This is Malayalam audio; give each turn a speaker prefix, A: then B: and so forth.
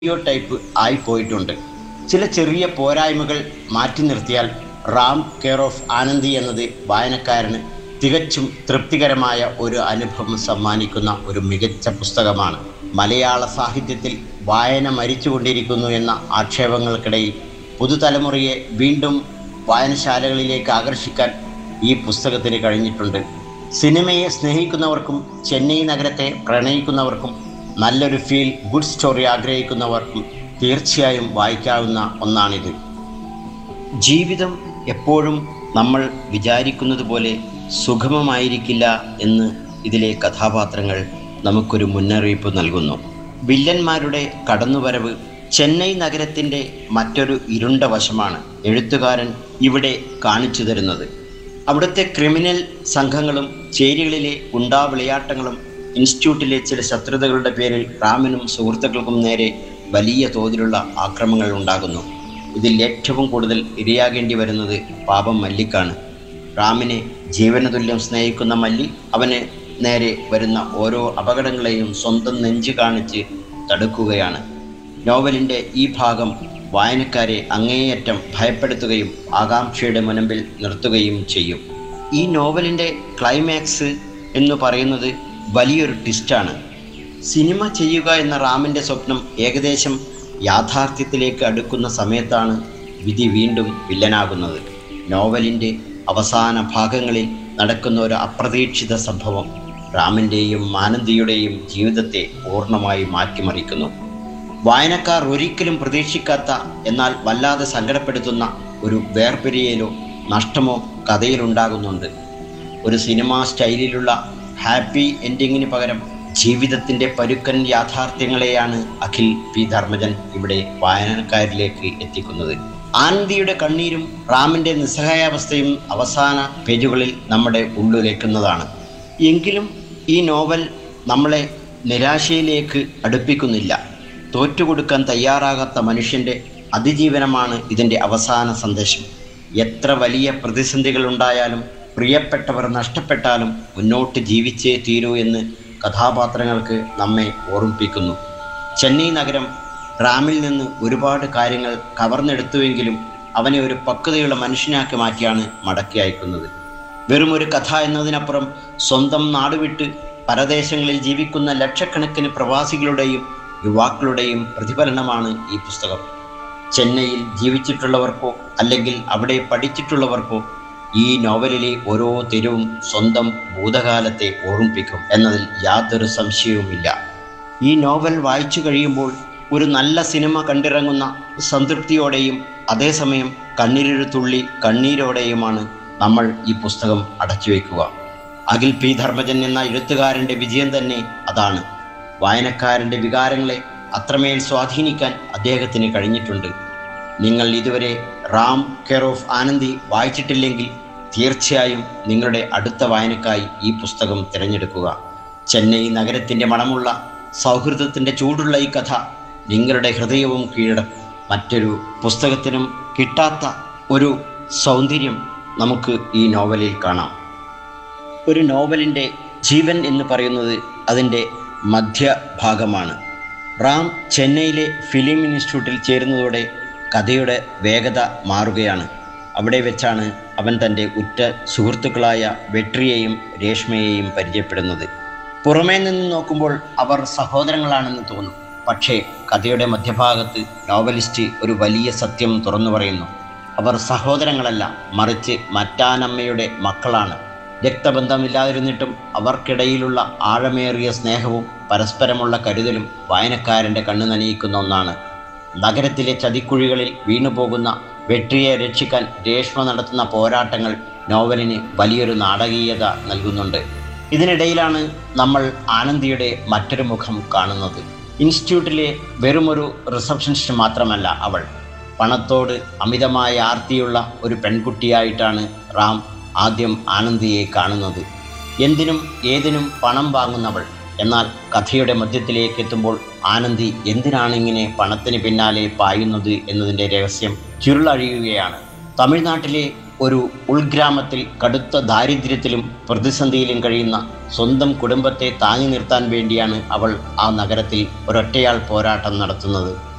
A: സ്റ്റീരിയോ ടൈപ്പ് ആയി പോയിട്ടുണ്ട് ചില ചെറിയ പോരായ്മകൾ മാറ്റി നിർത്തിയാൽ റാം കെയർ ഓഫ് ആനന്ദി എന്നത് വായനക്കാരന് തികച്ചും തൃപ്തികരമായ ഒരു അനുഭവം സമ്മാനിക്കുന്ന ഒരു മികച്ച പുസ്തകമാണ് മലയാള സാഹിത്യത്തിൽ വായന മരിച്ചുകൊണ്ടിരിക്കുന്നു എന്ന ആക്ഷേപങ്ങൾക്കിടയിൽ പുതുതലമുറയെ വീണ്ടും വായനശാലകളിലേക്ക് ആകർഷിക്കാൻ ഈ പുസ്തകത്തിന് കഴിഞ്ഞിട്ടുണ്ട് സിനിമയെ സ്നേഹിക്കുന്നവർക്കും ചെന്നൈ നഗരത്തെ പ്രണയിക്കുന്നവർക്കും നല്ലൊരു ഫീൽ ഗുഡ് സ്റ്റോറി ആഗ്രഹിക്കുന്നവർക്കും തീർച്ചയായും വായിക്കാവുന്ന ഒന്നാണിത് ജീവിതം എപ്പോഴും നമ്മൾ വിചാരിക്കുന്നത് പോലെ സുഗമമായിരിക്കില്ല എന്ന് ഇതിലെ കഥാപാത്രങ്ങൾ നമുക്കൊരു മുന്നറിയിപ്പ് നൽകുന്നു വില്ലന്മാരുടെ കടന്നുവരവ് ചെന്നൈ നഗരത്തിൻ്റെ മറ്റൊരു ഇരുണ്ട വശമാണ് എഴുത്തുകാരൻ ഇവിടെ കാണിച്ചു തരുന്നത് അവിടുത്തെ ക്രിമിനൽ സംഘങ്ങളും ചേരികളിലെ ഗുണ്ടാ വിളയാട്ടങ്ങളും ഇൻസ്റ്റിറ്റ്യൂട്ടിലെ ചില ശത്രുതകളുടെ പേരിൽ റാമിനും സുഹൃത്തുക്കൾക്കും നേരെ വലിയ തോതിലുള്ള ആക്രമണങ്ങൾ ഉണ്ടാകുന്നു ഇതിൽ ഏറ്റവും കൂടുതൽ ഇരയാകേണ്ടി വരുന്നത് പാപം മല്ലിക്കാണ് റാമിനെ ജീവനതുല്യം സ്നേഹിക്കുന്ന മല്ലി അവന് നേരെ വരുന്ന ഓരോ അപകടങ്ങളെയും സ്വന്തം നെഞ്ച് കാണിച്ച് തടുക്കുകയാണ് നോവലിൻ്റെ ഈ ഭാഗം വായനക്കാരെ അങ്ങേയറ്റം ഭയപ്പെടുത്തുകയും ആകാംക്ഷയുടെ മുനമ്പിൽ നിർത്തുകയും ചെയ്യും ഈ നോവലിൻ്റെ ക്ലൈമാക്സ് എന്ന് പറയുന്നത് വലിയൊരു ട്വിസ്റ്റാണ് സിനിമ ചെയ്യുക എന്ന റാമിൻ്റെ സ്വപ്നം ഏകദേശം യാഥാർത്ഥ്യത്തിലേക്ക് അടുക്കുന്ന സമയത്താണ് വിധി വീണ്ടും വില്ലനാകുന്നത് നോവലിൻ്റെ അവസാന ഭാഗങ്ങളിൽ നടക്കുന്ന ഒരു അപ്രതീക്ഷിത സംഭവം റാമിൻ്റെയും മാനന്ദിയുടെയും ജീവിതത്തെ പൂർണ്ണമായി മാറ്റിമറിക്കുന്നു വായനക്കാർ ഒരിക്കലും പ്രതീക്ഷിക്കാത്ത എന്നാൽ വല്ലാതെ സങ്കടപ്പെടുത്തുന്ന ഒരു വേർപിരിയലോ നഷ്ടമോ കഥയിലുണ്ടാകുന്നുണ്ട് ഒരു സിനിമാ സ്റ്റൈലിലുള്ള ഹാപ്പി എൻഡിങ്ങിന് പകരം ജീവിതത്തിൻ്റെ പരുക്കൻ യാഥാർത്ഥ്യങ്ങളെയാണ് അഖിൽ പി ധർമ്മജൻ ഇവിടെ വായനക്കാരിലേക്ക് എത്തിക്കുന്നത് ആനന്ദിയുടെ കണ്ണീരും റാമിൻ്റെ നിസ്സഹായാവസ്ഥയും അവസാന പേജുകളിൽ നമ്മുടെ ഉള്ളിലേക്കുന്നതാണ് എങ്കിലും ഈ നോവൽ നമ്മളെ നിരാശയിലേക്ക് അടുപ്പിക്കുന്നില്ല തോറ്റുകൊടുക്കാൻ തയ്യാറാകാത്ത മനുഷ്യൻ്റെ അതിജീവനമാണ് ഇതിൻ്റെ അവസാന സന്ദേശം എത്ര വലിയ പ്രതിസന്ധികൾ ഉണ്ടായാലും പ്രിയപ്പെട്ടവർ നഷ്ടപ്പെട്ടാലും മുന്നോട്ട് ജീവിച്ചേ തീരൂ എന്ന് കഥാപാത്രങ്ങൾക്ക് നമ്മെ ഓർമ്മിപ്പിക്കുന്നു ചെന്നൈ നഗരം റാമിൽ നിന്ന് ഒരുപാട് കാര്യങ്ങൾ കവർന്നെടുത്തുവെങ്കിലും അവനെ ഒരു പക്വതയുള്ള മനുഷ്യനാക്കി മാറ്റിയാണ് മടക്കി അയക്കുന്നത് വെറും ഒരു കഥ എന്നതിനപ്പുറം സ്വന്തം നാടുവിട്ട് പരദേശങ്ങളിൽ ജീവിക്കുന്ന ലക്ഷക്കണക്കിന് പ്രവാസികളുടെയും യുവാക്കളുടെയും പ്രതിഫലനമാണ് ഈ പുസ്തകം ചെന്നൈയിൽ ജീവിച്ചിട്ടുള്ളവർക്കോ അല്ലെങ്കിൽ അവിടെ പഠിച്ചിട്ടുള്ളവർക്കോ ഈ നോവലിലെ ഓരോ തെരുവും സ്വന്തം ഭൂതകാലത്തെ ഓർമ്മിപ്പിക്കും എന്നതിൽ യാതൊരു സംശയവുമില്ല ഈ നോവൽ വായിച്ചു കഴിയുമ്പോൾ ഒരു നല്ല സിനിമ കണ്ടിറങ്ങുന്ന സംതൃപ്തിയോടെയും അതേസമയം കണ്ണീരൊരു തുള്ളി കണ്ണീരോടെയുമാണ് നമ്മൾ ഈ പുസ്തകം അടച്ചു വയ്ക്കുക അഖിൽ പി ധർമ്മജൻ എന്ന എഴുത്തുകാരൻ്റെ വിജയം തന്നെ അതാണ് വായനക്കാരൻ്റെ വികാരങ്ങളെ അത്രമേൽ സ്വാധീനിക്കാൻ അദ്ദേഹത്തിന് കഴിഞ്ഞിട്ടുണ്ട് നിങ്ങൾ ഇതുവരെ റാം കെയർ ഓഫ് ആനന്ദി വായിച്ചിട്ടില്ലെങ്കിൽ തീർച്ചയായും നിങ്ങളുടെ അടുത്ത വായനക്കായി ഈ പുസ്തകം തിരഞ്ഞെടുക്കുക ചെന്നൈ നഗരത്തിൻ്റെ മണമുള്ള സൗഹൃദത്തിൻ്റെ ചൂടുള്ള ഈ കഥ നിങ്ങളുടെ ഹൃദയവും കീഴടക്കും മറ്റൊരു പുസ്തകത്തിനും കിട്ടാത്ത ഒരു സൗന്ദര്യം നമുക്ക് ഈ നോവലിൽ കാണാം ഒരു നോവലിൻ്റെ ജീവൻ എന്ന് പറയുന്നത് അതിൻ്റെ മധ്യഭാഗമാണ് റാം ചെന്നൈയിലെ ഫിലിം ഇൻസ്റ്റിറ്റ്യൂട്ടിൽ ചേരുന്നതോടെ കഥയുടെ വേഗത മാറുകയാണ് അവിടെ വെച്ചാണ് അവൻ തൻ്റെ ഉറ്റ സുഹൃത്തുക്കളായ വെട്രിയെയും രേഷ്മയെയും പരിചയപ്പെടുന്നത് പുറമേ നിന്ന് നോക്കുമ്പോൾ അവർ സഹോദരങ്ങളാണെന്ന് തോന്നും പക്ഷേ കഥയുടെ മധ്യഭാഗത്ത് നോവലിസ്റ്റ് ഒരു വലിയ സത്യം തുറന്നു പറയുന്നു അവർ സഹോദരങ്ങളല്ല മറിച്ച് മറ്റാനമ്മയുടെ മക്കളാണ് രക്തബന്ധമില്ലാതിരുന്നിട്ടും അവർക്കിടയിലുള്ള ആഴമേറിയ സ്നേഹവും പരസ്പരമുള്ള കരുതലും വായനക്കാരൻ്റെ കണ്ണു നനയിക്കുന്ന ഒന്നാണ് നഗരത്തിലെ ചതിക്കുഴികളിൽ വീണുപോകുന്ന വെട്രിയെ രക്ഷിക്കാൻ രേഷ്മ നടത്തുന്ന പോരാട്ടങ്ങൾ നോവലിന് വലിയൊരു നാടകീയത നൽകുന്നുണ്ട് ഇതിനിടയിലാണ് നമ്മൾ ആനന്ദിയുടെ മറ്റൊരു മുഖം കാണുന്നത് ഇൻസ്റ്റിറ്റ്യൂട്ടിലെ വെറുമൊരു റിസപ്ഷനിസ്റ്റ് മാത്രമല്ല അവൾ പണത്തോട് അമിതമായ ആർത്തിയുള്ള ഒരു പെൺകുട്ടിയായിട്ടാണ് റാം ആദ്യം ആനന്ദിയെ കാണുന്നത് എന്തിനും ഏതിനും പണം വാങ്ങുന്നവൾ എന്നാൽ കഥയുടെ മധ്യത്തിലേക്ക് എത്തുമ്പോൾ ആനന്ദി എന്തിനാണ് ഇങ്ങനെ പണത്തിന് പിന്നാലെ പായുന്നത് എന്നതിൻ്റെ രഹസ്യം ചുരുളഴിയുകയാണ് തമിഴ്നാട്ടിലെ ഒരു ഉൾഗ്രാമത്തിൽ കടുത്ത ദാരിദ്ര്യത്തിലും പ്രതിസന്ധിയിലും കഴിയുന്ന സ്വന്തം കുടുംബത്തെ താങ്ങി നിർത്താൻ വേണ്ടിയാണ് അവൾ ആ നഗരത്തിൽ ഒരൊറ്റയാൾ പോരാട്ടം നടത്തുന്നത്